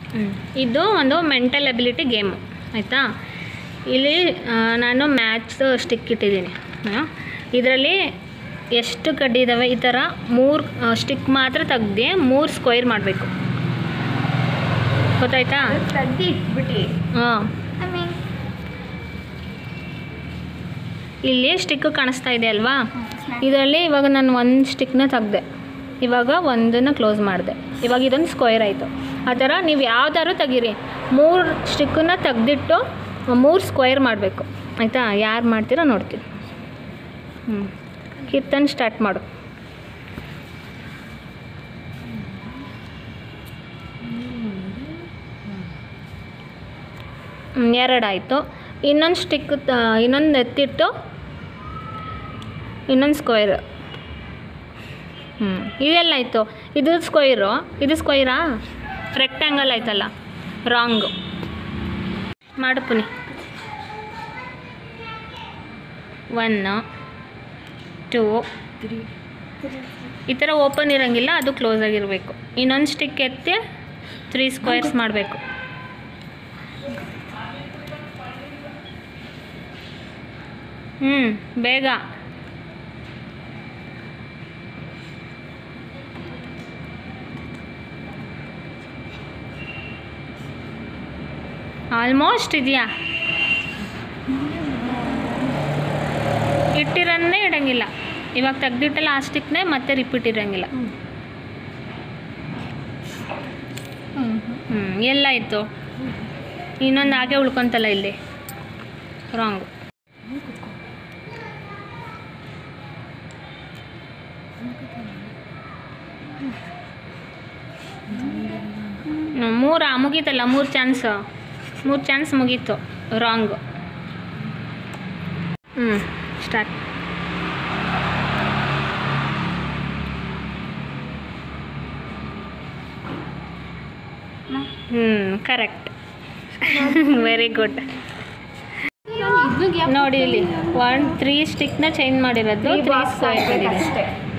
ಹ್ಮ್. ಇದು ಒಂದು mental ability game ಆಯಿತಾ ಇಲ್ಲಿ ಆ, ನಾನು ಮ್ಯಾಥ್ಸ್ ಸ್ಟಿಕ್ ಇಟ್ಟಿದ್ದೀನಿ ಇದರಲ್ಲಿ ಎಷ್ಟು ಕಡ್ಡಿ ಇದ್ದಾವೆ ಈ ಥರ ಮೂರು ಸ್ಟಿಕ್ ಮಾತ್ರ ತೆಗ್ದು ಮೂರು ಸ್ಕ್ವೈರ್ ಮಾಡಬೇಕು ಗೊತ್ತಾಯ್ತಾ ತೆಗ್ದು ಇಟ್ಬಿಟ್ಟು ಹಾಂ ಆಮೇಲೆ ಇಲ್ಲಿ ಸ್ಟಿಕ್ ಕಾಣಿಸ್ತಾ ಇದೆ ಅಲ್ವಾ ಇದರಲ್ಲಿ ಇವಾಗ ನಾನು ಒಂದು ಸ್ಟಿಕ್ನ ತೆಗ್ದೆ ಇವಾಗ ಒಂದನ್ನು ಕ್ಲೋಸ್ ಮಾಡಿದೆ ಇವಾಗ ಇದೊಂದು ಸ್ಕ್ವೇರ್ ಆಯಿತು ಆ ಥರ ನೀವು ಯಾವ್ದಾದ್ರು ತೆಗೀರಿ ಮೂರು ಸ್ಟಿಕ್ಕನ್ನ ತೆಗ್ದಿಟ್ಟು ಮೂರು ಸ್ಕ್ವೇರ್ ಮಾಡಬೇಕು ಆಯಿತಾ ಯಾರು ಮಾಡ್ತೀರೋ ನೋಡ್ತೀನಿ ಹ್ಞೂ ಕೀರ್ತನ್ ಸ್ಟಾರ್ಟ್ ಮಾಡು ಹ್ಮ್, ಎರಡಾಯಿತು ಇನ್ನೊಂದು ಸ್ಟಿಕ್ ಇನ್ನೊಂದು ಎತ್ತಿಟ್ಟು ಇನ್ನೊಂದು ಸ್ಕ್ವೇರ್ ಹ್ಞೂ ಇದೆಲ್ಲ ಆಯಿತು ಇದು ಸ್ಕ್ವೈರು ಇದು ಸ್ಕ್ವೈರಾ ರೆಕ್ಟ್ಯಾಂಗಲ್ ಆಯ್ತಲ್ಲ ರಾಂಗು ಮಾಡು ಪುನಿ ಒನ್ ಟೂ ಈ ಥರ ಓಪನ್ ಇರೋಂಗಿಲ್ಲ ಅದು ಕ್ಲೋಸ್ ಆಗಿರಬೇಕು ಇನ್ನೊಂದು ಸ್ಟಿಕ್ ಎತ್ತಿ ತ್ರೀ ಸ್ಕ್ವೇರ್ಸ್ ಮಾಡಬೇಕು ಹ್ಞೂ ಬೇಗ ಆಲ್ಮೋಸ್ಟ್ ಇದೆಯಾ ಇಟ್ಟಿರೋದೇ ಇಡಂಗಿಲ್ಲ ಇವಾಗ ತೆಗ್ದಿಟ್ಟಲ್ಲ ಆ ಸ್ಟಿಕ್ನೇ ಮತ್ತೆ ರಿಪೀಟ್ ಇರೋಂಗಿಲ್ಲ ಹ್ಞೂ ಎಲ್ಲ ಇತ್ತು ಇನ್ನೊಂದು ಹಾಗೆ ಉಳ್ಕೊಂತಲ್ಲ ಇಲ್ಲಿ ರಾಂಗ್ ಮೂರ ಮುಗೀತಲ್ಲ ಮೂರು ಚಾನ್ಸ್ ಮೂರು ಚಾನ್ಸ್ ಮುಗೀತು ರಾಂಗ್ ಹ್ಞೂ ಸ್ಟಾರ್ಟ್ ಹ್ಞೂ ಕರೆಕ್ಟ್ ವೆರಿ ಗುಡ್ ನೋಡಿ ಇಲ್ಲಿ ಒನ್ ತ್ರೀ ಸ್ಟಿಕ್ನ ಚೇಂಜ್ ಮಾಡಿರೋದು ತ್ರೀ ಸ್ಕ್ವೇರ್ ಅಷ್ಟೇ